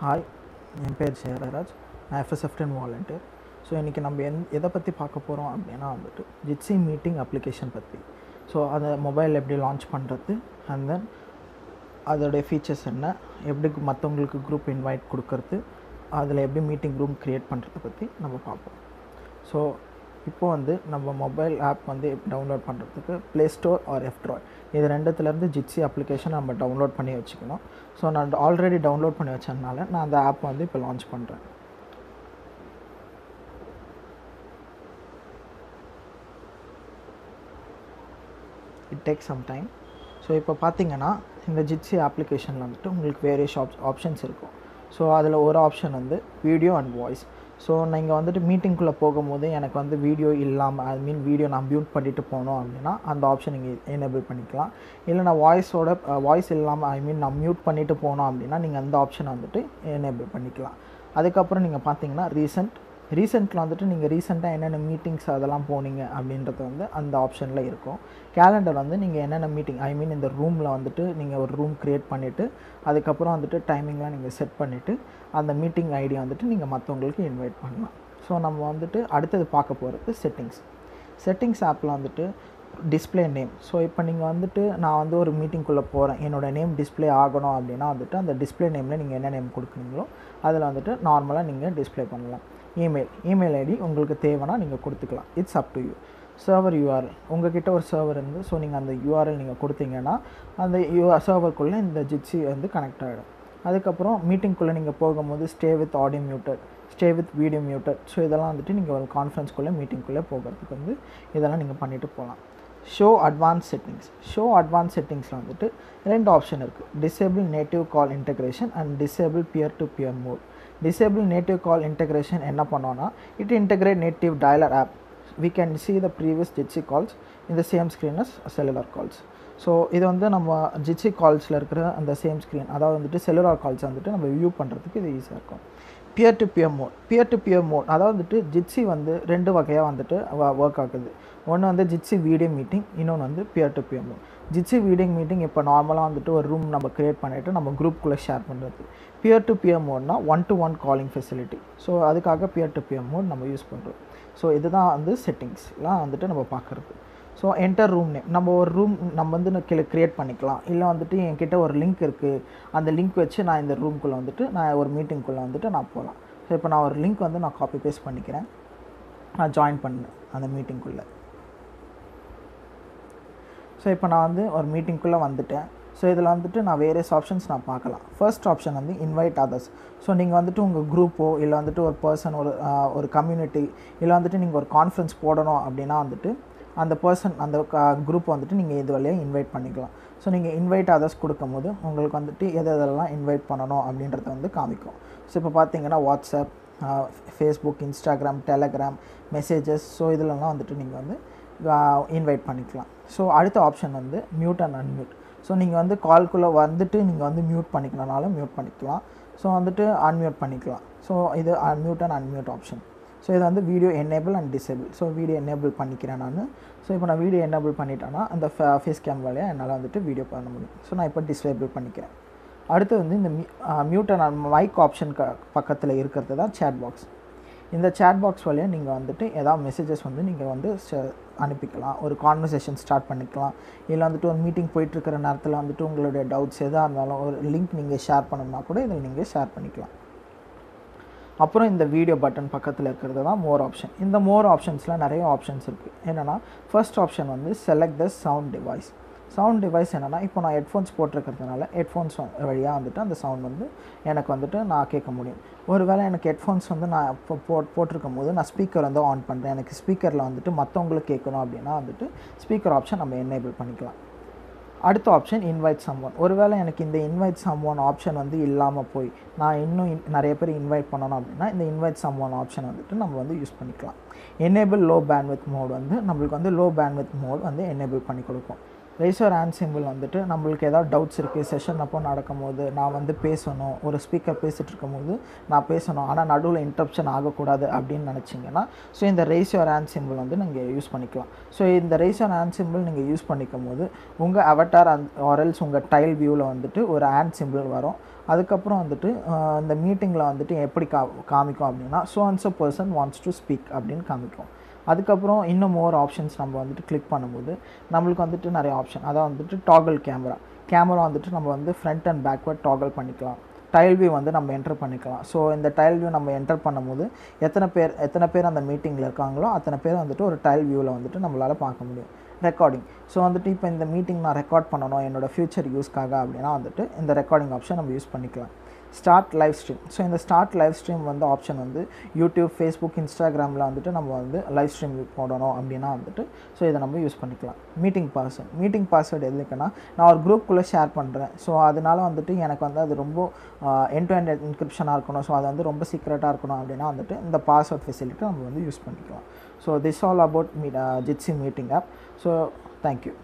hi என் பேர் ஜெயராஜ் நான் எஃப்எஸ்எஃப்டன் volunteer so இன்றைக்கி நம்ம எந் எதை பற்றி பார்க்க போகிறோம் அப்படின்னா வந்துட்டு ஜிட்ஸி மீட்டிங் அப்ளிகேஷன் பற்றி ஸோ அதை மொபைல் எப்படி லான்ச் பண்ணுறது அண்ட் தென் அதோடைய ஃபீச்சர்ஸ் என்ன எப்படி மற்றவங்களுக்கு குரூப் இன்வைட் கொடுக்கறது அதில் எப்படி மீட்டிங் ரூம் க்ரியேட் பண்ணுறதை பற்றி நம்ம பார்ப்போம் ஸோ இப்போ வந்து நம்ம மொபைல் ஆப் வந்து டவுன்லோட் பண்ணுறதுக்கு ப்ளே ஸ்டோர் ஆர் எஃப்ட்ராய் இது ரெண்டுத்துலேருந்து ஜிட்ஸி அப்ளிகேஷன் நம்ம டவுன்லோட் பண்ணி வச்சுக்கணும் ஸோ நான் ஆல்ரெடி டவுன்லோட் பண்ணி வச்சதுனால நான் அந்த ஆப் வந்து இப்போ லான்ச் பண்ணுறேன் it take some time so இப்போ பார்த்தீங்கன்னா இந்த ஜிட்ஸி அப்ளிகேஷனில் வந்துட்டு உங்களுக்கு வேரியஸ் ஆப் ஆப்ஷன்ஸ் இருக்கும் ஸோ அதில் ஒரு ஆப்ஷன் வந்து வீடியோ அண்ட் வாய்ஸ் ஸோ நீங்கள் வந்துட்டு மீட்டிங்குள்ளே போகும்போது எனக்கு வந்து வீடியோ இல்லாமல் ஐ மீன் வீடியோ நான் மியூட் பண்ணிட்டு போனோம் அப்படின்னா அந்த ஆப்ஷன் நீங்கள் எனேபிள் பண்ணிக்கலாம் இல்லை நான் வாய்ஸோட வாய்ஸ் இல்லாமல் ஐ மீன் நான் மியூட் பண்ணிவிட்டு போனோம் அப்படின்னா நீங்கள் அந்த ஆப்ஷனை வந்துட்டு எனேபிள் பண்ணிக்கலாம் அதுக்கப்புறம் நீங்கள் பார்த்தீங்கன்னா ரீசெண்ட் ரீசெண்டில் வந்துட்டு நீங்கள் ரீசெண்டாக என்னென்ன மீட்டிங்ஸ் அதெல்லாம் போனீங்க அப்படின்றது வந்து அந்த ஆப்ஷனில் இருக்கும் கேலண்டர் வந்து நீங்கள் என்னென்ன மீட்டிங் ஐ மீன் இந்த ரூமில் வந்துட்டு நீங்கள் ஒரு ரூம் க்ரியேட் பண்ணிவிட்டு அதுக்கப்புறம் வந்துட்டு டைமிங்லாம் நீங்கள் செட் பண்ணிவிட்டு அந்த மீட்டிங் ஐடி வந்துட்டு நீங்கள் மற்றவங்களுக்கு இன்வைட் பண்ணலாம் ஸோ நம்ம வந்துட்டு அடுத்தது பார்க்க போகிறது செட்டிங்ஸ் செட்டிங்ஸ் ஆப்பில் வந்துட்டு டிஸ்பிளே நேம் ஸோ இப்போ நீங்கள் வந்துட்டு நான் வந்து ஒரு மீட்டிங்குள்ளே போகிறேன் என்னோடய நேம் டிஸ்பிளே ஆகணும் அப்படின்னா வந்துட்டு அந்த டிஸ்பிளே நேமில் நீங்கள் என்ன நேம் கொடுக்குறீங்களோ அதில் வந்துட்டு நார்மலாக நீங்கள் டிஸ்பிளே பண்ணலாம் இமெயில் இமெயில் ஐடி உங்களுக்கு தேவைன்னா நீங்கள் கொடுத்துக்கலாம் it's up to you server URL உங்ககிட்ட ஒரு சர்வர் இருந்து ஸோ நீங்கள் அந்த யூஆர்எல் நீங்கள் கொடுத்தீங்கன்னா அந்த யூ சர்வருக்குள்ளே இந்த ஜிட்ஸி வந்து கனெக்ட் ஆகிடும் அதுக்கப்புறம் மீட்டிங்குள்ளே நீங்கள் போகும்போது stay with audio muted stay with video muted so இதெல்லாம் வந்துட்டு நீங்கள் ஒரு கான்ஃபரன்ஸ்குள்ளே மீட்டிங்குள்ளே போகிறதுக்கு வந்து இதெல்லாம் நீங்கள் பண்ணிவிட்டு போகலாம் show advance settings show advance செட்டிங்ஸில் வந்துட்டு ரெண்டு ஆப்ஷன் இருக்குது disable native call integration and disable peer to peer mode disable native call integration என்ன பண்ணோன்னா it integrate native dialer app we can see the previous Jitsi calls இந்த same screen as cellular calls so இது வந்து நம்ம ஜிட்ஸி கால்ஸில் இருக்கிற அந்த same screen அதாவது வந்துட்டு செல்லுலார் கால்ஸ் வந்துட்டு நம்ம வியூ பண்ணுறதுக்கு இது ஈஸியாக இருக்கும் peer to peer mode peer to peer mode அதாவது வந்துட்டு ஜிட்ஸி வந்து ரெண்டு வகையாக வந்துட்டு ஒர்க் ஆகுது ஒன்று வந்து ஜிட்ஸி வீடியோ மீட்டிங் இன்னொன்று வந்து peer to peer mode Jitsi video meeting இப்போ நார்மலாக வந்துட்டு ஒரு ரூம் நம்ம க்ரியேட் பண்ணிவிட்டு நம்ம குரூப்புக்குள்ளே ஷேர் பண்ணுறது பியர் டு பியர் மோட்னா one to one calling facility so அதுக்காக பியர் டு பியர் மோட் நம்ம யூஸ் பண்ணுறோம் ஸோ இதுதான் வந்து செட்டிங்ஸ்லாம் வந்துட்டு நம்ம பார்க்குறது ஸோ என்டர் ரூம் நேம் நம்ம ஒரு ரூம் நம்ம வந்து கீழே க்ரியேட் பண்ணிக்கலாம் இல்லை வந்துட்டு என்கிட்ட ஒரு லிங்க் இருக்குது அந்த லிங்க் வச்சு நான் இந்த ரூம்குள்ளே வந்துட்டு நான் ஒரு மீட்டிங்குள்ளே வந்துட்டு நான் போகலாம் ஸோ இப்போ நான் ஒரு லிங்க் வந்து நான் காப்பி பேஸ்ட் பண்ணிக்கிறேன் நான் ஜாயின் பண்ணேன் அந்த மீட்டிங்குள்ளே ஸோ இப்போ நான் வந்து ஒரு மீட்டிங்குள்ளே வந்துட்டேன் ஸோ இதில் வந்துட்டு நான் வேரியஸ் ஆப்ஷன்ஸ் நான் பார்க்கலாம் ஃபர்ஸ்ட் ஆப்ஷன் வந்து இன்வைட் அதர்ஸ் ஸோ நீங்கள் வந்துட்டு உங்கள் குரூப்போ இல்லை வந்துட்டு ஒரு பர்சன் ஒரு ஒரு கம்யூனிட்டி இல்லை வந்துட்டு நீங்கள் ஒரு கான்ஃபரன்ஸ் போடணும் அப்படின்னா வந்துட்டு அந்த பர்சன் அந்த குரூப் வந்துட்டு நீங்கள் இது வழியாக இன்வைட் பண்ணிக்கலாம் ஸோ நீங்கள் இன்வைட் அதர்ஸ் கொடுக்கும் போது உங்களுக்கு வந்துட்டு எது எதெல்லாம் இன்வைட் பண்ணணும் அப்படின்றத வந்து காமிக்கும் ஸோ இப்போ பார்த்தீங்கன்னா WhatsApp Facebook Instagram Telegram messages so இதிலலாம் வந்துட்டு நீங்கள் வந்து இன்வைட் பண்ணிக்கலாம் ஸோ அடுத்த ஆப்ஷன் வந்து மியூட் அண்ட் அன்மியூட் ஸோ நீங்கள் வந்து கால்குள்ளே வந்துட்டு நீங்கள் வந்து மியூட் பண்ணிக்கணுனாலும் மியூட் பண்ணிக்கலாம் ஸோ வந்துட்டு அன்மியூட் பண்ணிக்கலாம் ஸோ இது unmute and unmute option so இது வந்து video enable and disable so video enable பண்ணிக்கிறேன் நான் ஸோ இப்போ நான் வீடியோ என்னேபிள் பண்ணிட்டேன்னா அந்த ஃபேஸ் கேம் வழியாக என்னால் வந்துட்டு வீடியோ பண்ண முடியும் ஸோ நான் இப்போ டிசேபிள் பண்ணிக்கிறேன் அடுத்து வந்து இந்த மியூட் அண்ட் மைக் ஆப்ஷன் க பக்கத்தில் இருக்கிறது தான் சேட் பாக்ஸ் இந்த சேட் பாக்ஸ் வழியாக நீங்கள் வந்துட்டு ஏதாவது மெசேஜஸ் வந்து நீங்கள் வந்து அனுப்பிக்கலாம் ஒரு கான்வர்சேஷன் ஸ்டார்ட் பண்ணிக்கலாம் இல்லை வந்துட்டு ஒரு மீட்டிங் போயிட்டுருக்கிற நேரத்தில் வந்துட்டு உங்களுடைய டவுட்ஸ் எதாக இருந்தாலும் ஒரு லிங்க் நீங்கள் ஷேர் பண்ணணும்னா கூட இதில் நீங்கள் ஷேர் பண்ணிக்கலாம் அப்புறம் இந்த வீடியோ பட்டன் பக்கத்தில் இருக்கிறது தான் மோர் ஆப்ஷன் இந்த மோர் ஆப்ஷன்ஸில் நிறைய ஆப்ஷன்ஸ் இருக்குது என்னென்னா ஃபர்ஸ்ட் ஆப்ஷன் வந்து select the sound device sound device என்னென்னா இப்போ நான் ஹெட்ஃபோன்ஸ் போட்டிருக்கிறதுனால ஹெட்ஃபோன்ஸ் வழியாக வந்துட்டு அந்த சவுண்ட் வந்து எனக்கு வந்துட்டு நான் கேட்க முடியும் ஒருவேளை எனக்கு ஹெட்ஃபோன்ஸ் வந்து நான் இப்போ போ போட்டிருக்கும் போது நான் ஸ்பீக்கர் வந்து ஆன் பண்ணுறேன் எனக்கு ஸ்பீக்கரில் வந்துட்டு மற்றவங்களுக்கு கேட்கணும் அப்படின்னா வந்துட்டு ஸ்பீக்கர் ஆப்ஷன் நம்ம என்னேபிள் பண்ணிக்கலாம் அடுத்த ஆப்ஷன் இன்வைட் சம்ஒன் ஒருவேளை எனக்கு இந்த இன்வைட் சம்ஒன் ஆப்ஷன் வந்து இல்லாமல் போய் நான் இன்னும் நிறைய பேர் இன்வைட் பண்ணணும் அப்படின்னா இந்த இன்வைட் சம்ஒன் ஆப்ஷன் வந்துட்டு நம்ம வந்து யூஸ் பண்ணிக்கலாம் எனேபிள் லோ பேண்ட்வித் மோட் வந்து நம்மளுக்கு வந்து லோ பேண்ட்வித் மோட் வந்து எனேபிள் பண்ணி கொடுக்கும் ரைசர் ஹேண்ட் சிம்பிள் வந்துட்டு நம்மளுக்கு ஏதாவது டவுட்ஸ் இருக்குது செஷன் அப்போ நடக்கும்போது நான் வந்து பேசணும் ஒரு ஸ்பீக்கர் பேசிகிட்டு இருக்கும்போது நான் பேசணும் ஆனால் நடுவில் இன்டரப்ஷன் ஆகக்கூடாது அப்படின்னு நினச்சிங்கன்னா ஸோ இந்த ரைஸ் யுவர் ஹேண்ட் சிம்பிள் வந்து நீங்கள் யூஸ் பண்ணிக்கலாம் ஸோ இந்த ரைஸ் யுவர் ஹேண்ட் சிம்பிள் நீங்கள் யூஸ் பண்ணிக்கும் போது உங்கள் அவட்டார் அந் ஆரல்ஸ் உங்கள் டைல் வியூவில் வந்துட்டு ஒரு ஹேண்ட் சிம்பிள் வரும் அதுக்கப்புறம் வந்துட்டு ஆஹ் இந்த மீட்டிங்கில் வந்துட்டு எப்படி கா காமிக்கும் அப்படின்னா so and so person wants to speak அப்படின்னு காமிக்கும் அதுக்கப்புறம் இன்னும் மோர் ஆப்ஷன்ஸ் நம்ம வந்துட்டு கிளிக் பண்ணும்போது நம்மளுக்கு வந்துட்டு நிறைய ஆப்ஷன் அதான் வந்துட்டு டாகல் கேமரா கேமரா வந்துட்டு நம்ம வந்து ஃப்ரண்ட் அண்ட் பேக்வர்ட் டாகல் பண்ணிக்கலாம் டைல் வியூ வந்து நம்ம என்டர் பண்ணிக்கலாம் ஸோ இந்த டைல் வியூ நம்ம என்டர் பண்ணும்போது எத்தனை பேர் எத்தனை பேர் அந்த மீட்டிங்கில் இருக்காங்களோ அத்தனை பேர் வந்துட்டு ஒரு டைல் வியூவில் வந்துட்டு நம்மளால் பார்க்க முடியும் ரெக்கார்டிங் ஸோ வந்துட்டு இப்போ இந்த மீட்டிங் நான் ரெக்கார்ட் பண்ணணும் என்னோட ஃப்யூச்சர் யூஸ்க்காக அப்படின்னா வந்துட்டு இந்த ரெக்கார்டிங் ஆப்ஷன் நம்ம யூஸ் பண்ணிக்கலாம் ஸ்டார்ட் லைவ் ஸ்ட்ரீம் ஸோ இந்த ஸ்டார்ட் லைவ் ஸ்ட்ரீம் வந்து ஆப்ஷன் வந்து யூடியூப் ஃபேஸ்புக் இன்ஸ்டாகிராமில் வந்துட்டு நம்ம வந்து லைவ் ஸ்ட்ரீம் போடணும் அப்படின்னா வந்துட்டு ஸோ இதை நம்ம யூஸ் பண்ணிக்கலாம் மீட்டிங் பாஸ்வேர்ட் மீட்டிங் பாஸ்வேர்டு எதுக்குன்னா நான் ஒரு குரூப்புக்குள்ளே ஷேர் பண்ணுறேன் ஸோ அதனால வந்துட்டு எனக்கு வந்து அது ரொம்ப என் டு எண்ட் இன்கிரிப்ஷனாக இருக்கணும் ஸோ அது வந்து ரொம்ப சீக்ரெட்டாக இருக்கணும் அப்படின்னா வந்துட்டு இந்த பாஸ்வேர்ட் ஃபெசிலிட்டி நம்ம வந்து யூஸ் பண்ணிக்கலாம் so this all about me Jitsi meeting app so thank you